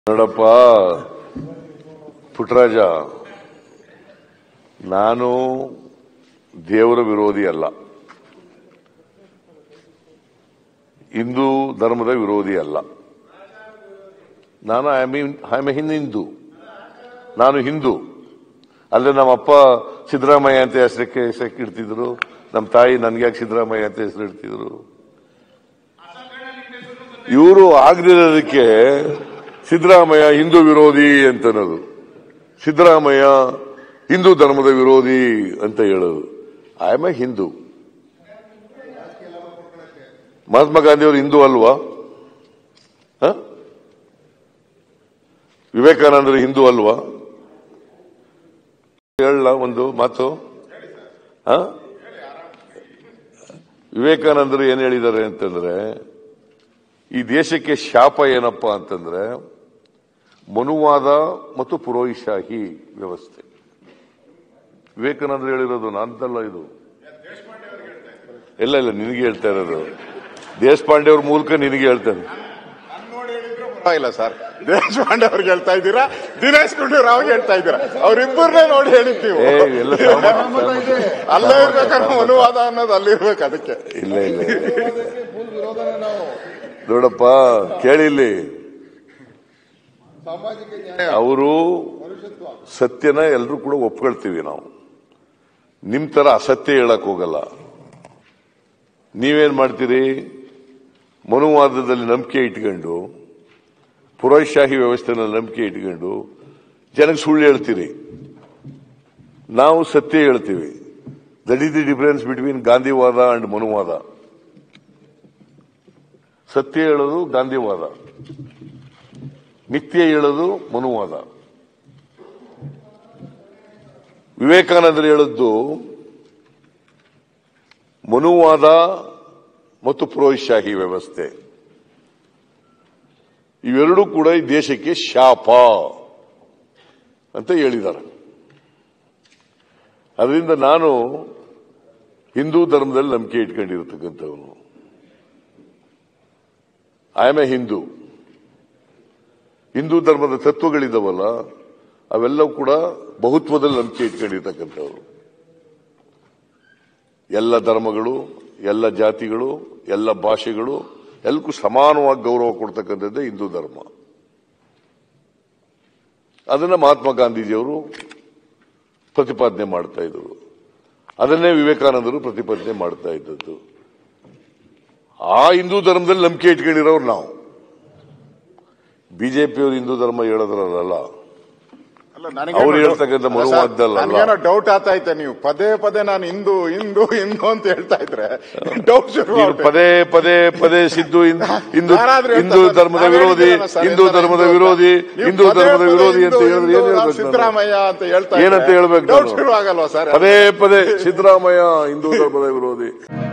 ನೋಡಪ್ಪ ಪುಟ್ಟರಾಜ ನಾನು ದೇವರ ವಿರೋಧಿ ಅಲ್ಲ ಹಿಂದೂ ಧರ್ಮದ ವಿರೋಧಿ ಅಲ್ಲ ನಾನು I mean I a Hindu ನಾನು ಹಿಂದೂ ಅಲ್ಲೇ ನಮ್ಮ ಅಪ್ಪ ಸಿದ್ದರಾಮಯ್ಯ ಅಂತ ಹೆಸರಕ್ಕೆ ಹೆಸರಕ್ಕೆ ಇಡ್ತಿದ್ರು ನಮ್ಮ ತಾಯಿ ನನ್ಗೆ ಯಾಕೆ ಸಿದ್ದರಾಮಯ್ಯ ಅಂತ ಹೆಸರು ಇಡ್ತಿದ್ರು ಇವರು ಆಗದಿರೋದಕ್ಕೆ ಸಿದ್ದರಾಮಯ್ಯ ಹಿಂದೂ ವಿರೋಧಿ ಅಂತ ಅನ್ನೋದು ಸಿದ್ದರಾಮಯ್ಯ ಹಿಂದೂ ಧರ್ಮದ ವಿರೋಧಿ ಅಂತ ಹೇಳೋದು I am a Hindu Mahatma Gandhi ಅವರು ಹಿಂದೂ ಅಲ್ವಾ ಹ? ವಿವೇಕಾನಂದರು ಹಿಂದೂ ಅಲ್ವಾ ಹೇಳಲ್ಲ ಒಂದು ಮಾತು ಹ? ವಿವೇಕಾನಂದರು ಏನ್ ಹೇಳಿದ್ದಾರೆ ಅಂತಂದ್ರೆ ಈ ದೇಶಕ್ಕೆ ಶಾಪ ಏನಪ್ಪಾ ಅಂತಂದ್ರೆ ಮನುವಾದ ಮತ್ತು ಪುರೋಹಿಶಾಹಿ ವ್ಯವಸ್ಥೆ ವಿವೇಕಾನಂದರು ಹೇಳಿರೋದು ನಾನಂತಲ್ಲ ಇದು ಇಲ್ಲ ಇಲ್ಲ ನಿನಗೆ ಹೇಳ್ತಾ ಇರೋದು ದೇಶಪಾಂಡೆ ಅವ್ರ ಮೂಲಕ ನಿನಗೆ ಹೇಳ್ತಾನೆ ಇಲ್ಲ ಸರ್ ದೇಶಪಾಂಡೆ ಅವ್ರಿಗೆ ಹೇಳ್ತಾ ಇದ್ದೀರಾ ದಿನೇಶ್ ಗುಂಡೂರಾವ್ ಹೇಳ್ತಾ ಇದ್ದೀರಾ ಅವ್ರಿಬ್ಬರನ್ನೇ ನೋಡಿ ಹೇಳಿದ್ದೀವಿ ಏ ಎಲ್ಲ ಸಹಮತ- ಅಲ್ಲೇ ಇರ್ಬೇಕಾದ್ರೆ ಅನುವಾದ ಅನ್ನೋದು ಅಲ್ಲಿರ್ಬೇಕು ಅದಕ್ಕೆ ಇಲ್ಲ ಇಲ್ಲ ನೋಡಪ್ಪ ಕೇಳಿಲ್ಲಿ ಅವರು ಸತ್ಯನ ಎಲ್ಲರೂ ಕೂಡ ಒಪ್ಕೊಳ್ತೀವಿ ನಾವು ನಿಮ್ ತರ ಅಸತ್ಯ ಹೇಳಕ್ ಹೋಗಲ್ಲ ನೀವೇನ್ ಮಾಡ್ತೀರಿ ಮನುವಾದದಲ್ಲಿ ನಂಬಿಕೆ ಇಟ್ಕೊಂಡು ಪುರೋಹಿಶಾಹಿ ವ್ಯವಸ್ಥೆನಲ್ಲಿ ನಂಬಿಕೆ ಇಟ್ಕೊಂಡು ಜನಕ್ಕೆ ಸುಳ್ಳು ಹೇಳ್ತೀರಿ ನಾವು ಸತ್ಯ ಹೇಳ್ತೀವಿ that is the difference between ಗಾಂಧಿವಾದ ಅಂಡ್ ಮನುವಾದ ಸತ್ಯ ಹೇಳೋದು ಗಾಂಧಿವಾದ ನಿತ್ಯ ಹೇಳೋದು ಮನುವಾದ ವಿವೇಕಾನಂದರು ಹೇಳದ್ದು ಮನುವಾದ ಮತ್ತು ಪುರೋಹಿಶಾಹಿ ವ್ಯವಸ್ಥೆ ಇವೆರಡೂ ಕೂಡ ಈ ದೇಶಕ್ಕೆ ಶಾಪ ಅಂತ ಹೇಳಿದ್ದಾರೆ ಅದರಿಂದ ನಾನು ಹಿಂದೂ ಧರ್ಮದಲ್ಲಿ ನಂಬಿಕೆ ಇಟ್ಕೊಂಡಿರತಕ್ಕಂಥವನು I am a Hindu Hindu ಧರ್ಮದ ತತ್ವಗಳಿದಾವಲ್ಲ ಅವೆಲ್ಲವೂ ಕೂಡ ಬಹುತ್ವದಲ್ಲಿ ನಂಬಿಕೆ ಇಟ್ಕೊಂಡಿರ್ತಕ್ಕಂಥವ್ರು ಎಲ್ಲ ಧರ್ಮಗಳು ಎಲ್ಲ ಜಾತಿಗಳು ಎಲ್ಲ ಭಾಷೆಗಳು ಎಲ್ಲಕ್ಕೂ ಸಮಾನವಾಗಿ ಗೌರವ ಕೊಡ್ತಕ್ಕಂಥದ್ದೇ ಹಿಂದೂ ಧರ್ಮ ಅದನ್ನ ಮಹಾತ್ಮ ಗಾಂಧೀಜಿಯವರು ಪ್ರತಿಪಾದನೆ ಮಾಡ್ತಾ ಇದ್ರು ಅದನ್ನೇ ವಿವೇಕಾನಂದರು ಪ್ರತಿಪಾದನೆ ಮಾಡ್ತಾ ಇದ್ದದ್ದು ಆ ಹಿಂದೂ ಧರ್ಮದಲ್ಲಿ ನಂಬಿಕೆ ಇಟ್ಕೊಂಡಿರೋರು ನಾವು ಬಿಜೆಪಿಯವರು ಹಿಂದೂ ಧರ್ಮ ಹೇಳೋದ್ರಲ್ಲ ಅಲ್ಲ, ನನಗೇನೋ ಅವ್ರು ಡೌ- ಹೇಳ್ತಕ್ಕಂಥ ಅಲ್ಲ ಮನುವಾದದಲ್ಲ. ಸರ್, ನನಗೇನೋ ಡೌಟ್ ಆಗ್ತಾ ಐತೆ ನೀವು ಪದೇ ಪದೇ ನಾನು ಹಿಂದೂ ಹಿಂದೂ ಹಿಂದೂ ಅಂತ ಹೇಳ್ತಾ ಇದ್ರೆ ಡೌಟ್ ಶುರು ನೀನು ಆಗ್ಬಿಟ್ಟೆ. ಪದೇ ಪದೇ ಪದೇ ಸಿದ್ದು ಹಿಂದ್- ಹಿಂದೂ ಯಾರಾದ್ರೂ ಹಿಂದೂ ಹೇಳ್ತಾರೆ, ಧರ್ಮದ ನಾವ್ ವಿರೋಧಿ ಹೇಳಿದ್ದೀವಲ್ಲ ಸರ್, ಹಿಂದೂ ಎಂತ ಧರ್ಮದ ಹಿಂದೂ ವಿರೋಧಿ ನೀವು ಹಿಂದೂ ಪದೇ ಧರ್ಮದ ಪದೇ ವಿರೋಧಿ ಅಂತ ಹಿಂದೂ, ಹೇಳಿದ್ರೆ ಏನ್ ಹಿಂದೂ, ನಾವು ಹೇಳ್ಬೇಕು ನಾನು? ಸಿದ್ದರಾಮಯ್ಯ ಅಂತ ಹೇಳ್ತಾ ಏನಂತ ಹೇಳ್ಬೇಕು ಡೌಟ್ ನಾನು? ಶುರು ಆಗಲ್ವಾ ಸರ್ ಪದೇ ಪದೇ ಸಿದ್ದರಾಮಯ್ಯ ಹಿಂದೂ ಧರ್ಮದ ವಿರೋಧಿ